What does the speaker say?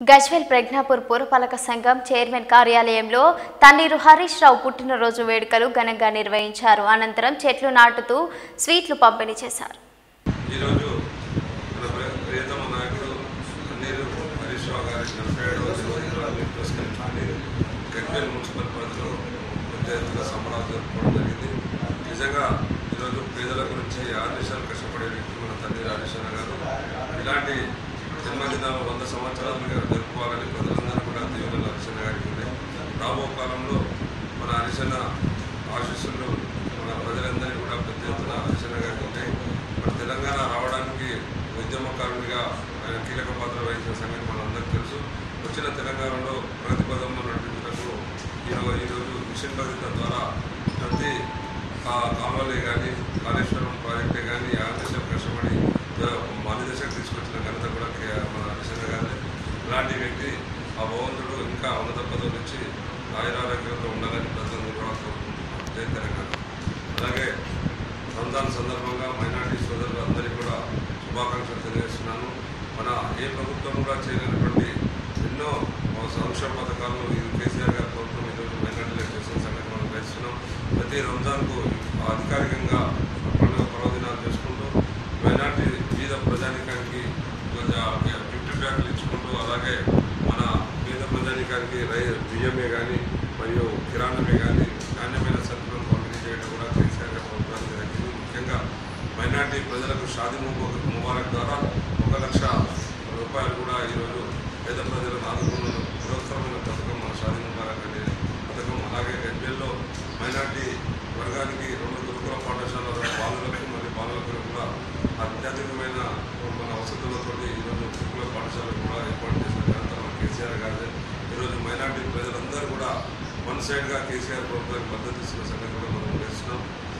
గజ్వేల్ ప్రజ్ఞాపూర్ పురపాలక సంఘం చైర్మన్ కార్యాలయంలో తన్నీరు హరీష్ రావు పుట్టినరోజు వేడుకలు ఘనంగా నిర్వహించారు అనంతరం చెట్లు నాటుతూ స్వీట్లు పంపిణీ చేశారు ఈరోజు మన ప్రియ- ప్రియతమ నాయకుడు అన్నీరు హరీష్ రావు గారి నలభై ఏడవ జన్మదినాన్ని పురస్కరించుకుని గడ్వేల్ మున్సిపల్ పరిధిలో పెద్ద ఎత్తున సంబరాలు జరుపుకోవడం జరిగింది నిజంగా ఈరోజు పేదల గురించి ఆర్నిషాలు కష్టపడే వ్యక్తి మన తండ్రి హరీశ్వర గారు ఇలాంటి జన్మదినాలు వంద సంవత్సరాలుగా జరుపుకోవాలని ప్రజలందరూ కూడా దీవెనలు హరిశన్న గారికి ఉన్నాయి రాబో కాలంలో మన హరిశన్న ఆశీస్సులు మన ప్రజలందరికీ కూడా పెద్ద ఎత్తున హరిశన్న గారికి ఉంటాయి మన తెలంగాణ రావడానికి ఉద్యమకారునిగా ఆయన కీలక పాత్ర వహించిన సంగతి మనందరికీ తెలుసు వచ్చిన తెలంగాణలో ప్రగతి పదంలో నడిపించడానికి ఈరోజు ఈరోజు మిషన్ భద్రత ద్వారా ప్రతి కా- కాలువలే కానీ కాళేశ్వరం ప్రాజెక్టే కానీ ఆదేశం కష్టపడి మన దశకు తీసుకొచ్చిన ఘనత కూడా కే- మన హరిశన్న గారి ఇలాంటి వ్యక్తి ఆ భగవంతుడు ఇంకా ఉన్నత పదవులు ఇచ్చి ఆయురారోగ్యంతో ఉండాలని ప్రజలందరూ కూడా కోరుకుంటున్నాం జై తెలంగాణ అలాగే రంజాన్ సందర్భంగా మైనార్టీ సోదరులు అందరికీ కూడా శుభాకాంక్షలు తెలియజేస్తున్నాను మన ఏ ప్రభుత్వం కూడా చేయలేనటువంటి ఎన్నో సంక్షేమ పథకాలను ఈ కేసీఆర్ గారి ప్రభుత్వం ఈరోజు మైనార్టీలకు చేసిన సంగతి మనం గ్రహిస్తున్నాం ప్రతి రంజాన్కు అధికారికంగా పండుగ పర్వదినాలు చేసుకుంటూ మైనార్టీ బీద ప్రజానికానికి గిఫ్ట్ బ్యాగులు ఇచ్చుకుంటూ అలాగే మన బీద ప్రజానికానికి రై బియ్యమే కానీ మరియు కిరాణమే కానీ నాణ్యమైన సరుకులను పంపిణీ చేయడం కూడా కేసీఆర్ గారి ప్రభుత్వానికి దక్కింది ముఖ్యంగా మైనార్టీ ప్రజలకు షాది ముబా- ముబారక్ ద్వారా ఒక లక్ష రూపాయలు కూడా ఈరోజు పేద ప్రజలను ఆదుకున్న బృహత్తరమైన పథకం మన షాది ముబారక్ అనే పథకం అలాగే గజ్వేల్లో మైనార్టీ వర్గానికి రెండు గురుకుల పాఠశాలల బాలులకు మరియు బాలులకు కూడా అత్యధికమైన మన వసతులతో ఈరోజు గురుకుల పాఠశాలలు కూడా ఏర్పాటు చేసిన ఘనత మన కేసీఆర్ గారిదే ఈరోజు మైనార్టీ ప్రజలందరూ కూడా వన్ సైడ్గా కేసీఆర్ ప్రభుత్వానికి మద్దతు ఇస్తున్న సంగతి కూడా మనం గ్రహిస్తున్నాం